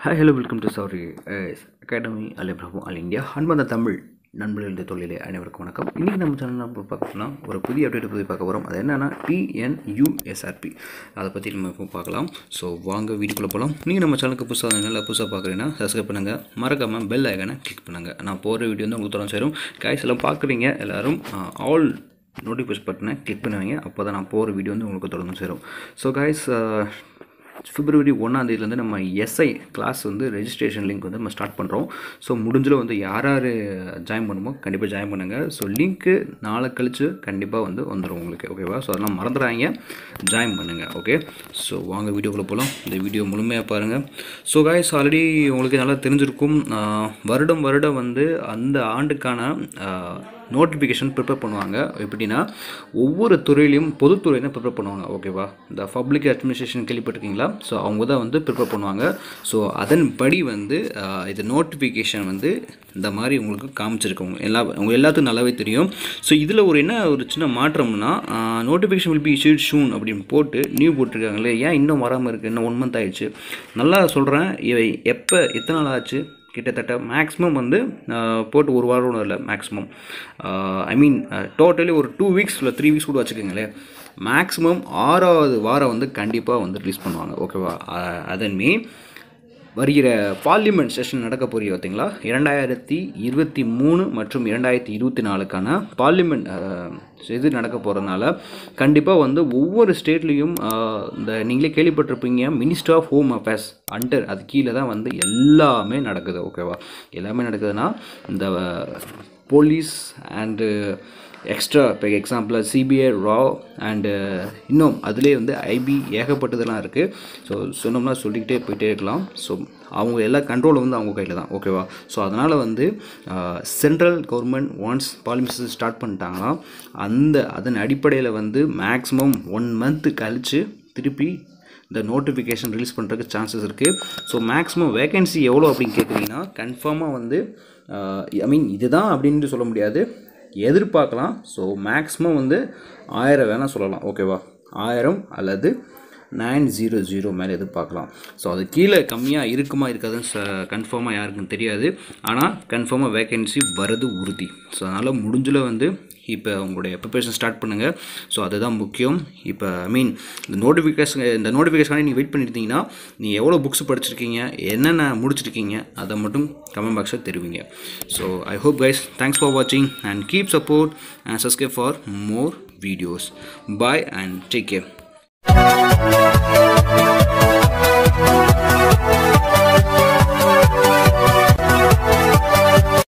hi hello welcome to சாரி academy அலே Prabhu all India அன்பந்த தமிழ் நண்பர்கள் இந்த தொழிலே அனைவருக்கும் வணக்கம் இன்றைக்கி நம்ம சேனல் நம்ம பார்க்கணும்னா ஒரு புதிய அப்டேட் பற்றி பார்க்க போகிறோம் அது என்னென்னா டிஎன்யூஎஸ்ஆர்பி அதை பற்றி நம்ம இப்போ பார்க்கலாம் ஸோ வாங்க வீடியோக்குள்ளே போகலாம் நீங்கள் நம்ம சேனலுக்கு புதுசாக நல்லா புதுசாக பார்க்குறீங்கன்னா சப்ஸ்கிரைப் பண்ணுங்கள் மறக்காமல் பெல் ஐக்கனை கிளிக் பண்ணுங்கள் நான் போகிற வீடியோ வந்து உங்களுக்கு தொடர்ந்து சேரும் கைஸ் எல்லாம் பார்க்குறீங்க எல்லோரும் ஆல் நோட்டிஃபிகேஷன் பட்டனை கிளிக் பண்ணுவீங்க அப்போ தான் நான் போகிற வீடியோ வந்து உங்களுக்கு தொடர்ந்து சேரும் ஸோ கைஸ் பிப்ரவரி ஒன்றாந்தேதியிலேருந்து நம்ம எஸ்ஐ கிளாஸ் வந்து ரெஜிஸ்ட்ரேஷன் லிங்க் வந்து நம்ம ஸ்டார்ட் பண்ணுறோம் ஸோ முடிஞ்சில் வந்து யார் யார் ஜாயின் பண்ணுமோ கண்டிப்பாக ஜாயின் பண்ணுங்கள் ஸோ லிங்க்கு நாளை கழித்து கண்டிப்பாக வந்து வந்துடும் உங்களுக்கு ஓகேவா ஸோ அதெல்லாம் மறந்துடாங்க ஜாயின் பண்ணுங்கள் ஓகே ஸோ வாங்க வீடியோக்குள்ளே போகலாம் இந்த வீடியோ முழுமையாக பாருங்கள் ஸோ காய்ஸ் ஆல்ரெடி உங்களுக்கு நல்லா தெரிஞ்சிருக்கும் ஆஹ், வருடம் வருடம் வந்து அந்த ஆண்டுக்கான நோட்டிஃபிகேஷன் ப்ரிப்பேர் பண்ணுவாங்க எப்படின்னா ஒவ்வொரு துறையிலையும் பொதுத்துறை தான் ப்ரிப்பேர் பண்ணுவாங்க ஓகேவா இந்த பப்ளிக் அட்மினிஸ்ட்ரேஷன் கேள்விப்பட்டிருக்கீங்களா ஸோ அவங்க தான் வந்து ப்ரிப்பேர் பண்ணுவாங்க ஸோ அதன்படி வந்து ஆஹ், இது நோட்டிஃபிகேஷன் வந்து இந்த மாதிரி உங்களுக்கு காமிச்சிருக்கவங்க எல்லா உங்க எல்லாத்துக்கும் நல்லாவே தெரியும் ஸோ இதில் ஒரு என்ன ஒரு சின்ன மாற்றம்னா notification will be issued soon அப்படின்னு போட்டு நியூ போட்டிருக்காங்களே ஏன் இன்னும் வராமல் இருக்குது இன்னும் ஒன் மந்த் ஆயிடுச்சு நல்லா சொல்கிறேன் இவை எப்போ எத்தனை நாள் ஆச்சு கிட்டத்தட்ட மேக்ஸிமம் வந்து ஆஹ், போட்டு ஒரு வாரம் இல்லை மேக்ஸிமம் ஐ மீன் டோட்டலி ஒரு டூ வீக்ஸ் இல்லை த்ரீ வீக்ஸ் கூட வச்சுக்கோங்களேன் மேக்ஸிமம் ஆறாவது வாரம் வந்து கண்டிப்பாக வந்து ரிலீஸ் பண்ணுவாங்க ஓகேவா அதன் மீன் வருகிற பார்லிமெண்ட் செஷன் நடக்க போறிய பார்த்தீங்களா இரண்டாயிரத்தி இருபத்தி மூணு மற்றும் இரண்டாயிரத்தி இருபத்தி நாலுக்கான பார்லிமெண்ட் இது நடக்க போகிறதுனால கண்டிப்பாக வந்து ஒவ்வொரு ஸ்டேட்லேயும் இந்த நீங்களே கேள்விப்பட்டிருப்பீங்க minister of home affairs under அது கீழே தான் வந்து எல்லாமே நடக்குது ஓகேவா எல்லாமே நடக்குதுன்னா இந்த போலீஸ் அண்டு எக்ஸ்ட்ரா இப்போ எக்ஸாம்பிள் சிபிஐ ரா அண்டு இன்னும் அதுலேயே வந்து ஐபி ஏகப்பட்டதெல்லாம் இருக்குது ஸோ சொன்னோம்னா சொல்லிக்கிட்டே போயிட்டே இருக்கலாம் ஸோ அவங்க எல்லா கண்ட்ரோலும் வந்து அவங்க கையில் தான் ஓகேவா ஸோ அதனால் வந்து சென்ட்ரல் கவர்மெண்ட் ஒன்ஸ் பாலிமிஸ் ஸ்டார்ட் பண்ணிட்டாங்கன்னா அந்த அதன் அடிப்படையில் வந்து மேக்ஸிமம் ஒன் மந்த்து கழித்து திருப்பி இந்த நோட்டிஃபிகேஷன் ரிலீஸ் பண்ணுறதுக்கு சான்சஸ் இருக்குது ஸோ மேக்ஸிமம் வேகன்சி எவ்வளோ அப்படின்னு கேட்குறீங்கன்னா கன்ஃபார்மாக வந்து ஐ மீன் இதுதான் அப்படின்ட்டு சொல்ல முடியாது எதிர்பார்க்கலாம் ஸோ மேக்ஸிமம் வந்து ஆயிரம் வேணால் சொல்லலாம் ஓகேவா ஆயிரம் அல்லது நைன் ஜீரோ ஜீரோ மேலே எதிர்பார்க்கலாம் ஸோ அது கீழே கம்மியாக இருக்குமா இருக்காதுன்னு ச கன்ஃபார்மாக யாருக்கும் தெரியாது ஆனால் கன்ஃபார்மாக வேகன்சி வருது உறுதி ஸோ அதனால் முடிஞ்சில் வந்து இப்போ உங்களுடைய ப்ரிப்பரேஷன் ஸ்டார்ட் பண்ணுங்கள் ஸோ அதுதான் முக்கியம் இப்போ ஐ மீன் இந்த நோட்டிஃபிகேஷன் இந்த நோட்டிஃபிகேஷனாக நீங்கள் வெயிட் பண்ணியிருந்தீங்கன்னா நீங்கள் எவ்வளோ புக்ஸ் படிச்சிருக்கீங்க என்னென்ன முடிச்சிருக்கீங்க அதை மட்டும் கமெண்ட் பாக்ஸில் தெரிவிங்க so I hope guys thanks for வாட்சிங் and keep support and subscribe for more videos bye and take care